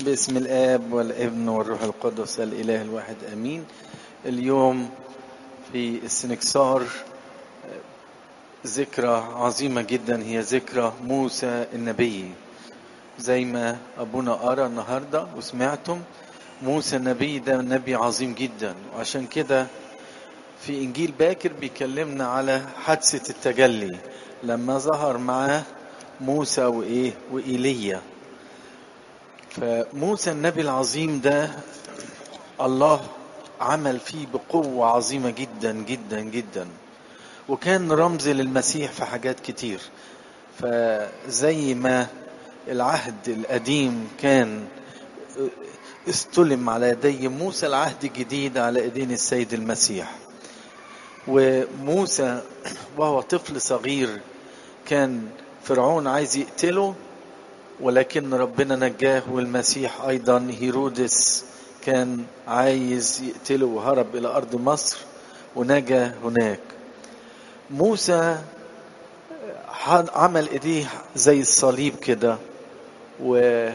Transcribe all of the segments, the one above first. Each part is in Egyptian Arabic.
باسم الآب والابن والروح القدس الإله الواحد أمين اليوم في السنكسار ذكرى عظيمة جدا هي ذكرى موسى النبي زي ما أبونا قرأ النهاردة وسمعتم موسى النبي ده نبي عظيم جدا وعشان كده في إنجيل باكر بيكلمنا على حادثة التجلي لما ظهر معاه موسى وإيه وإيليا فموسى النبي العظيم ده الله عمل فيه بقوة عظيمة جدا جدا جدا وكان رمز للمسيح في حاجات كتير فزي ما العهد القديم كان استلم على يدي موسى العهد الجديد على ايدين السيد المسيح وموسى وهو طفل صغير كان فرعون عايز يقتله ولكن ربنا نجاه والمسيح ايضا هيرودس كان عايز يقتله وهرب الى ارض مصر ونجا هناك موسى عمل ايديه زي الصليب كده و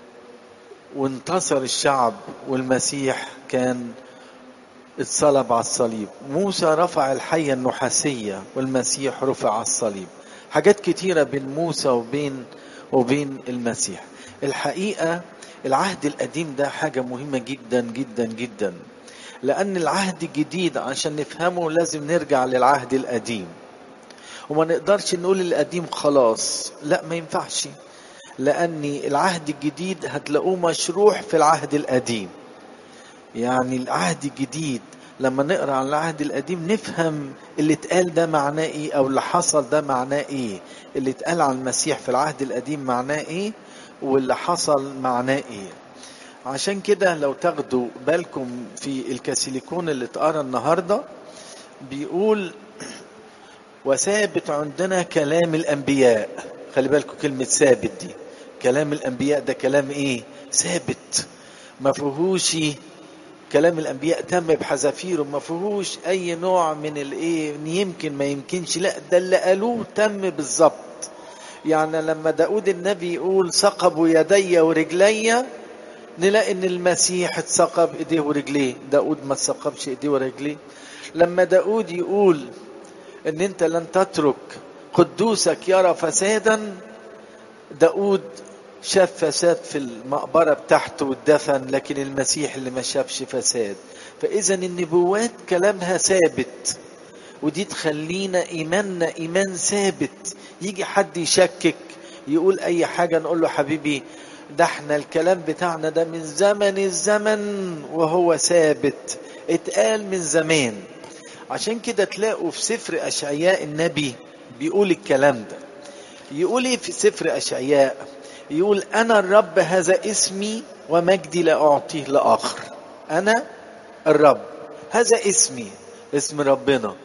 وانتصر الشعب والمسيح كان اتصلب على الصليب موسى رفع الحية النحاسية والمسيح رفع على الصليب حاجات كتيرة بين موسى وبين وبين المسيح الحقيقة العهد القديم ده حاجة مهمة جدا جدا جدا لأن العهد الجديد عشان نفهمه لازم نرجع للعهد القديم وما نقدرش نقول القديم خلاص لا ما ينفعش لأن العهد الجديد هتلاقوه مشروح في العهد القديم يعني العهد الجديد لما نقرا عن العهد القديم نفهم اللي اتقال ده معناه ايه او اللي حصل ده معناه ايه اللي اتقال عن المسيح في العهد القديم معناه ايه واللي حصل معناه ايه عشان كده لو تاخدوا بالكم في الكاسيليكون اللي اتقرا النهارده بيقول وثابت عندنا كلام الانبياء خلي بالكم كلمه ثابت دي كلام الانبياء ده كلام ايه ثابت ما فيهوش كلام الانبياء تم بحذافيره ما فيهوش اي نوع من الايه يمكن ما يمكنش لا ده اللي قالوه تم بالظبط يعني لما داود النبي يقول ثقبوا يدي ورجلي نلاقي ان المسيح اتثقب ايديه ورجليه داود ما اتثقبش ايديه ورجليه لما داود يقول ان انت لن تترك قدوسك يرى فسادا داود شاف فساد في المقبرة بتاعته والدفن لكن المسيح اللي ما شافش فساد فإذا النبوات كلامها ثابت ودي تخلينا إيماننا إيمان ثابت يجي حد يشكك يقول أي حاجة نقول له حبيبي ده احنا الكلام بتاعنا ده من زمن الزمن وهو ثابت اتقال من زمان عشان كده تلاقوا في سفر أشعياء النبي بيقول الكلام ده يقول ايه في سفر أشعياء يقول أنا الرب هذا اسمي ومجدي لا أعطيه لآخر أنا الرب هذا اسمي اسم ربنا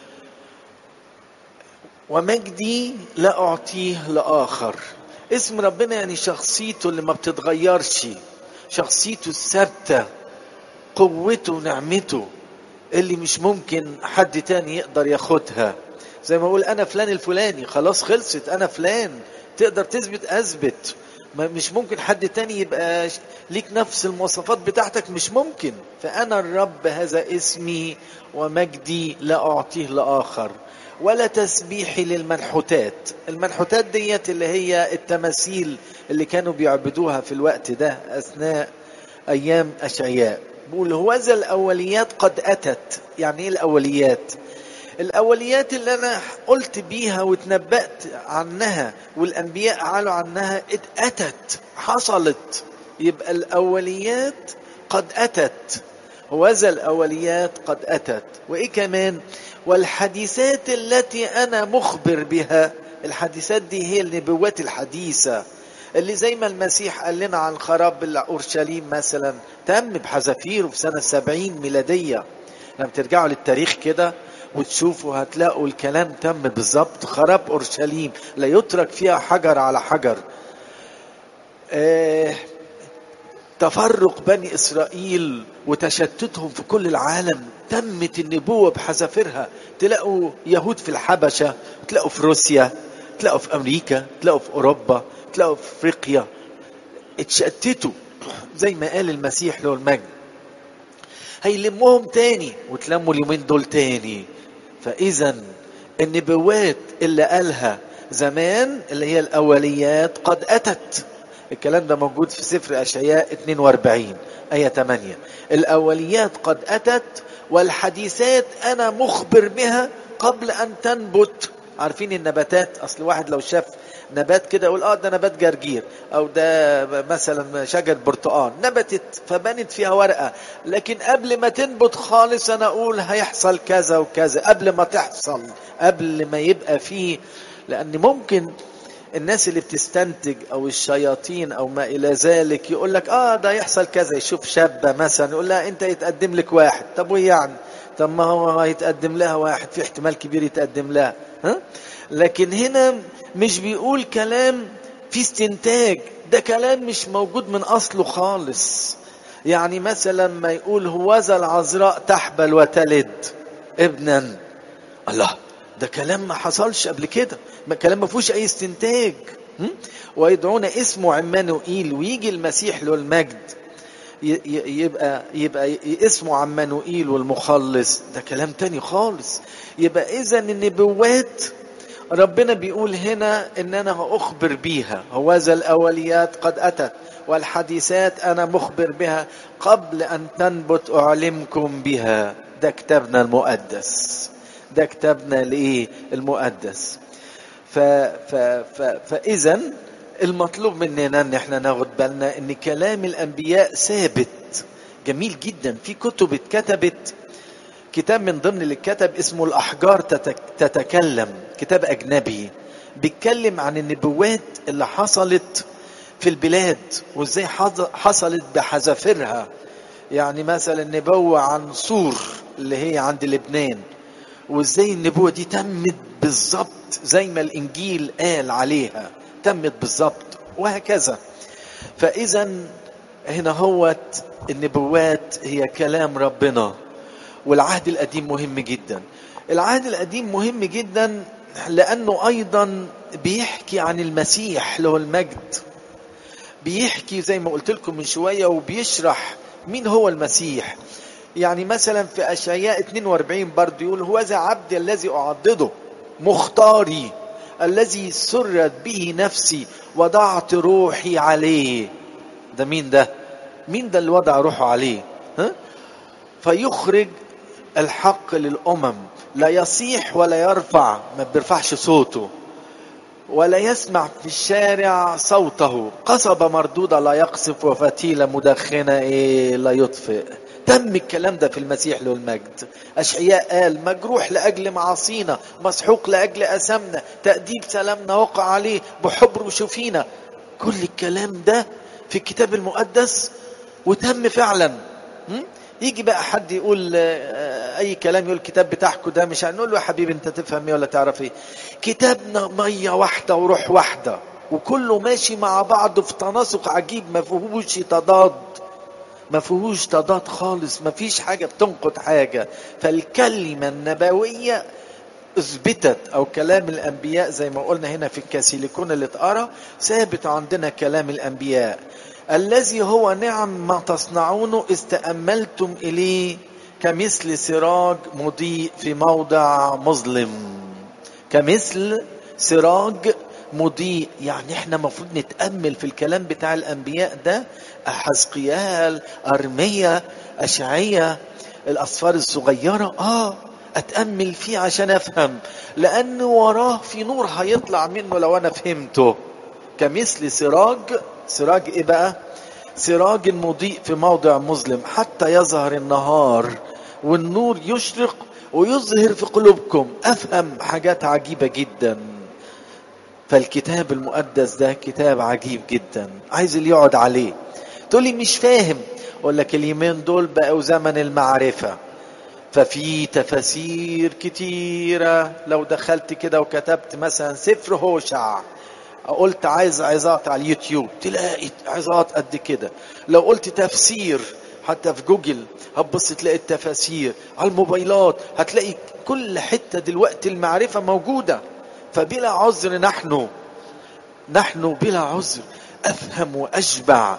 ومجدي لا أعطيه لآخر اسم ربنا يعني شخصيته اللي ما بتتغيرش شخصيته الثابتة قوته ونعمته اللي مش ممكن حد تاني يقدر ياخدها زي ما اقول انا فلان الفلاني خلاص خلصت انا فلان تقدر تثبت اثبت مش ممكن حد تاني يبقى ليك نفس المواصفات بتاعتك مش ممكن فانا الرب هذا اسمي ومجدي لا اعطيه لاخر ولا تسبيحي للمنحوتات المنحوتات ديت اللي هي التماثيل اللي كانوا بيعبدوها في الوقت ده اثناء ايام اشعياء بيقول هوذا الاوليات قد اتت يعني ايه الاوليات الأوليات اللي أنا قلت بيها وتنبأت عنها والأنبياء قالوا عنها اتأتت حصلت يبقى الأوليات قد أتت وذا الأوليات قد أتت وإيه كمان والحديثات التي أنا مخبر بها الحديثات دي هي النبوات الحديثة اللي زي ما المسيح قال لنا عن خراب أورشليم مثلا تم بحذافيره في سنة سبعين ميلادية لما ترجعوا للتاريخ كده وتشوفوا هتلاقوا الكلام تم بالظبط خراب اورشليم لا يترك فيها حجر على حجر آه تفرق بني اسرائيل وتشتتهم في كل العالم تمت النبوه بحذافيرها تلاقوا يهود في الحبشه تلاقوا في روسيا تلاقوا في امريكا تلاقوا في اوروبا تلاقوا في افريقيا اتشتتوا زي ما قال المسيح له المجد هيلمهم تاني وتلموا اليومين دول تاني فاذا النبوات اللي قالها زمان اللي هي الاوليات قد اتت الكلام ده موجود في سفر اشعياء 42 ايه 8 الاوليات قد اتت والحديثات انا مخبر بها قبل ان تنبت عارفين النباتات اصل واحد لو شاف نبات كده يقول اه ده نبات جرجير او ده مثلا شجر برتقال نبتت فبنت فيها ورقه لكن قبل ما تنبت خالص انا اقول هيحصل كذا وكذا قبل ما تحصل قبل ما يبقى فيه لان ممكن الناس اللي بتستنتج او الشياطين او ما الى ذلك يقول لك اه ده يحصل كذا يشوف شابه مثلا يقول لها انت يتقدم لك واحد طب وايه يعني طب ما هو هيتقدم لها واحد في احتمال كبير يتقدم لها ها لكن هنا مش بيقول كلام في استنتاج ده كلام مش موجود من اصله خالص يعني مثلا ما يقول هوذا العذراء تحبل وتلد ابنا الله ده كلام ما حصلش قبل كده ما كلام ما فيهوش اي استنتاج ويدعون اسمه عمانوئيل ويجي المسيح له المجد يبقى يبقى اسمه عمانوئيل والمخلص ده كلام تاني خالص يبقى اذا النبوات ربنا بيقول هنا ان انا اخبر بيها هوذا الاوليات قد اتت والحديثات انا مخبر بها قبل ان تنبت اعلمكم بها ده كتابنا المقدس ده كتابنا لايه المقدس ف ف ف فاذا المطلوب مننا ان احنا ناخد بالنا ان كلام الانبياء ثابت جميل جدا في كتب اتكتبت كتاب من ضمن اللي اتكتب اسمه الاحجار تتكلم كتاب اجنبي بيتكلم عن النبوات اللي حصلت في البلاد وازاي حصلت بحذافيرها يعني مثلا نبوة عن صور اللي هي عند لبنان وازاي النبوة دي تمت بالظبط زي ما الانجيل قال عليها تمت بالظبط وهكذا فاذا هنا هوت النبوات هي كلام ربنا والعهد القديم مهم جدا العهد القديم مهم جدا لانه ايضا بيحكي عن المسيح له المجد بيحكي زي ما قلت لكم من شويه وبيشرح مين هو المسيح يعني مثلا في اشعياء 42 برضه يقول هو ذا عبدي الذي اعضده مختاري الذي سرت به نفسي وضعت روحي عليه ده مين ده مين ده اللي وضع روحه عليه ها فيخرج الحق للامم لا يصيح ولا يرفع ما بيرفعش صوته ولا يسمع في الشارع صوته قصبة مردودة لا يقصف وفتيلة مدخنة إيه لا يطفئ تم الكلام ده في المسيح له المجد أشعياء قال مجروح لأجل معاصينا مسحوق لأجل أسمنا تأديب سلامنا وقع عليه بحبر شفينا كل الكلام ده في الكتاب المقدس وتم فعلا يجي بقى حد يقول اي كلام يقول الكتاب بتاعكم ده مش هنقول له يا حبيبي انت تفهم ايه ولا تعرف ايه كتابنا ميه واحده وروح واحده وكله ماشي مع بعض في تناسق عجيب ما فيهوش تضاد ما فيهوش تضاد خالص ما فيش حاجه بتنقض حاجه فالكلمه النبويه اثبتت او كلام الانبياء زي ما قلنا هنا في الكاسيليكون اللي اتقرا ثابت عندنا كلام الانبياء الذي هو نعم ما تصنعونه استأملتم إليه كمثل سراج مضيء في موضع مظلم كمثل سراج مضيء يعني احنا المفروض نتأمل في الكلام بتاع الأنبياء ده حزقيال أرمية أشعية الأصفار الصغيرة آه أتأمل فيه عشان أفهم لأن وراه في نور هيطلع منه لو أنا فهمته كمثل سراج سراج ايه بقى سراج مضيء في موضع مظلم حتى يظهر النهار والنور يشرق ويظهر في قلوبكم افهم حاجات عجيبه جدا فالكتاب المقدس ده كتاب عجيب جدا عايز اللي يقعد عليه تقولي مش فاهم اقول لك اليومين دول بقوا زمن المعرفه ففي تفاسير كتيره لو دخلت كده وكتبت مثلا سفر هوشع قلت عايز عظات على اليوتيوب تلاقي عظات قد كده لو قلت تفسير حتى في جوجل هتبص تلاقي التفاسير على الموبايلات هتلاقي كل حتة دلوقتي المعرفة موجودة فبلا عذر نحن نحن بلا عذر أفهم وأشبع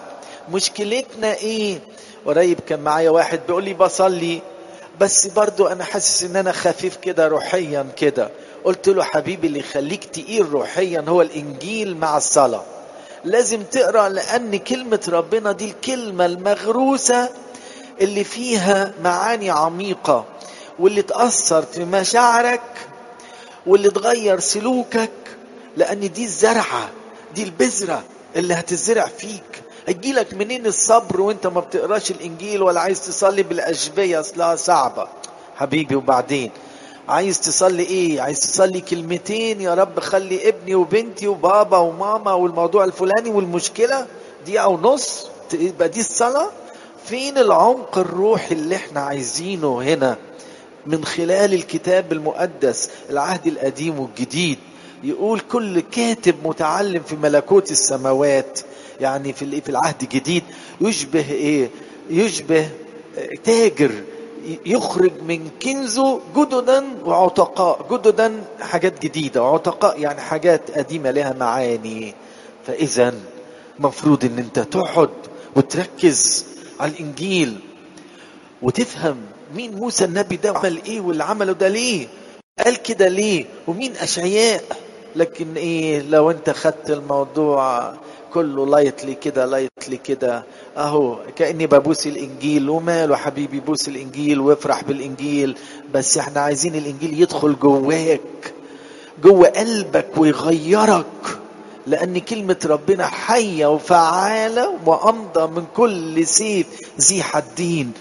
مشكلتنا ايه قريب كان معايا واحد بيقول لي بصلي بس برضو انا حاسس ان انا خفيف كده روحيا كده قلت له حبيبي اللي يخليك تقيل روحيا هو الانجيل مع الصلاه لازم تقرا لان كلمه ربنا دي الكلمه المغروسه اللي فيها معاني عميقه واللي تاثر في مشاعرك واللي تغير سلوكك لان دي الزرعه دي البذره اللي هتزرع فيك هيجيلك منين الصبر وانت ما بتقراش الانجيل ولا عايز تصلي بالاشبيه اصلها صعبه حبيبي وبعدين عايز تصلي ايه عايز تصلي كلمتين يا رب خلي ابني وبنتي وبابا وماما والموضوع الفلاني والمشكله دقيقه ونص يبقى دي الصلاه فين العمق الروحي اللي احنا عايزينه هنا من خلال الكتاب المقدس العهد القديم والجديد يقول كل كاتب متعلم في ملكوت السماوات يعني في في العهد الجديد يشبه ايه يشبه تاجر يخرج من كنزه جددا وعتقاء جددا حاجات جديدة وعتقاء يعني حاجات قديمة لها معاني فإذا مفروض ان انت تقعد وتركز على الانجيل وتفهم مين موسى النبي ده عمل ايه واللي عمله ده ليه قال كده ليه ومين اشعياء لكن ايه لو انت خدت الموضوع كله لايتلي كده لايتلي كده اهو كاني ببوس الانجيل وماله حبيبي بوس الانجيل وافرح بالانجيل بس احنا عايزين الانجيل يدخل جواك جوه قلبك ويغيرك لان كلمه ربنا حيه وفعاله وامضى من كل سيف ذي حدين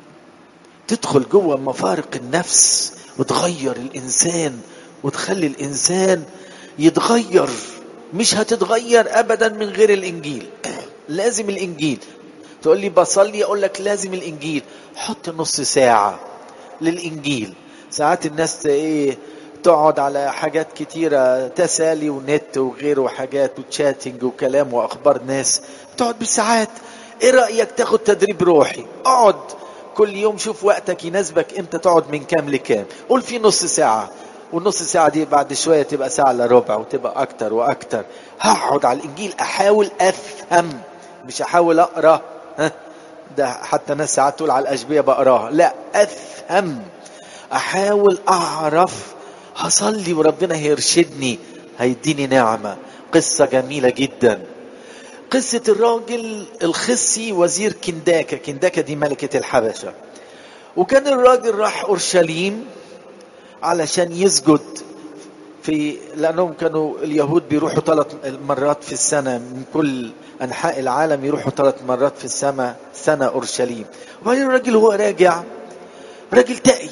تدخل جوه مفارق النفس وتغير الانسان وتخلي الانسان يتغير مش هتتغير ابدا من غير الانجيل لازم الانجيل تقول لي بصلي اقول لك لازم الانجيل حط نص ساعه للانجيل ساعات الناس ايه تقعد على حاجات كتيرة تسالي ونت وغيره وحاجات وتشاتنج وكلام واخبار ناس تقعد بالساعات ايه رأيك تاخد تدريب روحي اقعد كل يوم شوف وقتك يناسبك امتى تقعد من كام لكام قول في نص ساعة والنص ساعة دي بعد شوية تبقى ساعة الا ربع وتبقى أكتر وأكتر هقعد على الإنجيل أحاول أفهم مش أحاول أقرأ ها ده حتى ناس ساعات تقول على الأشبية بقراها لا أفهم أحاول أعرف هصلي وربنا هيرشدني هيديني نعمة قصة جميلة جدا قصة الراجل الخصي وزير كنداكة كنداكة دي ملكة الحبشة وكان الراجل راح أورشليم علشان يسجد في لانهم كانوا اليهود بيروحوا ثلاث مرات في السنه من كل انحاء العالم يروحوا ثلاث مرات في السنه سنه اورشليم وبعدين الراجل هو راجع راجل تقي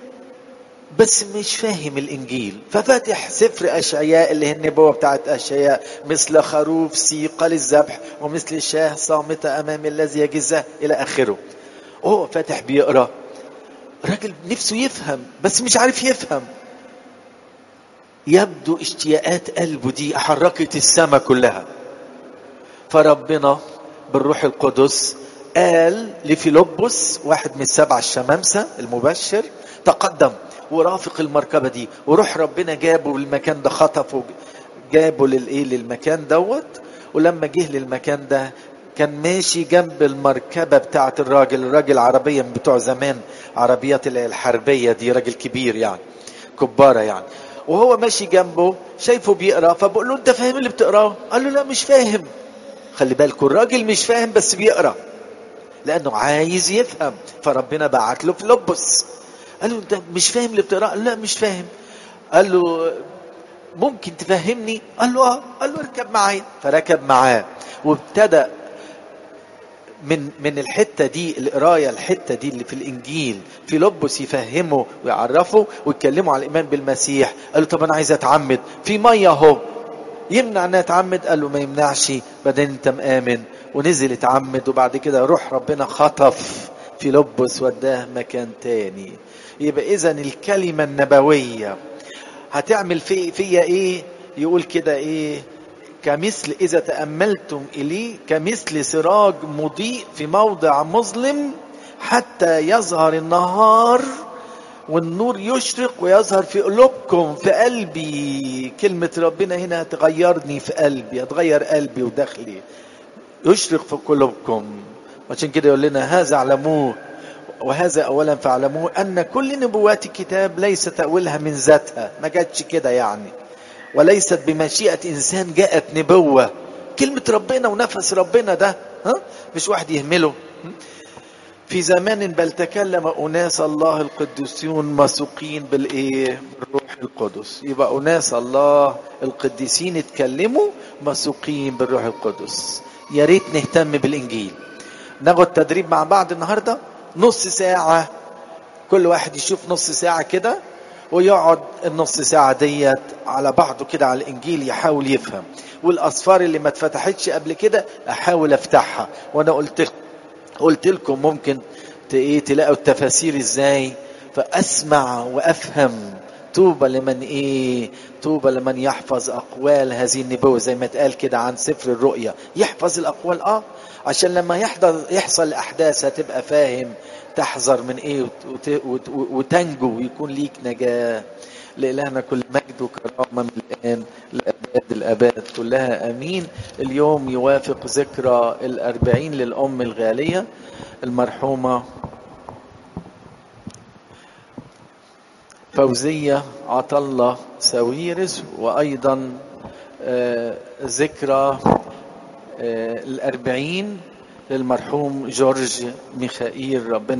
بس مش فاهم الانجيل ففاتح سفر اشعياء اللي هي النبوه بتاعت اشعياء مثل خروف سيق للذبح ومثل الشاه صامته امام الذي يجزه الى اخره وهو فاتح بيقرا راجل نفسه يفهم بس مش عارف يفهم يبدو اشتياقات قلبه دي حركت السماء كلها فربنا بالروح القدس قال لفيلبس واحد من السبع الشمامسة المبشر تقدم ورافق المركبة دي وروح ربنا جابه للمكان ده خطفه جابه للايه للمكان دوت ولما جه للمكان ده كان ماشي جنب المركبة بتاعة الراجل الراجل عربيا بتوع زمان عربيات الحربية دي راجل كبير يعني كبارة يعني وهو ماشي جنبه شايفه بيقرا فبقول له انت فاهم اللي بتقراه قال له لا مش فاهم خلي بالكم الراجل مش فاهم بس بيقرا لانه عايز يفهم فربنا بعت له فيلبس قال له انت مش فاهم اللي بتقراه لا مش فاهم قال له ممكن تفهمني قال له اه قال له اركب معايا فركب معاه وابتدى من من الحته دي القرايه الحته دي اللي في الانجيل في لبس يفهمه ويعرفه ويتكلموا على الايمان بالمسيح قال له طب انا عايز اتعمد في ميه اهو يمنع ان اتعمد قال له ما يمنعش بعدين انت مآمن ونزل اتعمد وبعد كده روح ربنا خطف في لبس وداه مكان تاني يبقى اذا الكلمه النبويه هتعمل في فيا ايه يقول كده ايه كمثل إذا تأملتم إليه كمثل سراج مضيء في موضع مظلم حتى يظهر النهار والنور يشرق ويظهر في قلوبكم في قلبي كلمة ربنا هنا تغيرني في قلبي هتغير قلبي وداخلي يشرق في قلوبكم عشان كده يقول لنا هذا اعلموه وهذا اولا فاعلموه ان كل نبوات الكتاب ليس تاويلها من ذاتها ما جاتش كده يعني وليست بمشيئه انسان جاءت نبوه كلمه ربنا ونفس ربنا ده ها مش واحد يهمله في زمان بل تكلم أناس الله القديسون مسوقين بالإيه؟ بالروح القدس يبقى أناس الله القديسين اتكلموا مسوقين بالروح القدس يا ريت نهتم بالإنجيل ناخد تدريب مع بعض النهارده نص ساعة كل واحد يشوف نص ساعة كده ويقعد النص ساعة ديت على بعضه كده على الإنجيل يحاول يفهم والأسفار اللي ما اتفتحتش قبل كده أحاول أفتحها وأنا قلت قلت لكم ممكن ايه تلاقوا التفاسير ازاي فاسمع وافهم طوبى لمن ايه طوبى لمن يحفظ اقوال هذه النبوه زي ما اتقال كده عن سفر الرؤيا يحفظ الاقوال اه عشان لما يحضر يحصل احداث هتبقى فاهم تحذر من ايه وت- وت- وتنجو ويكون ليك نجاه لإلهنا كل مجد وكرامة من الآن لأباد الآباد كلها آمين اليوم يوافق ذكرى الأربعين للأم الغالية المرحومة فوزية عطلة ساويرس وأيضا آه، ذكرى آه، الأربعين للمرحوم جورج ميخائيل ربنا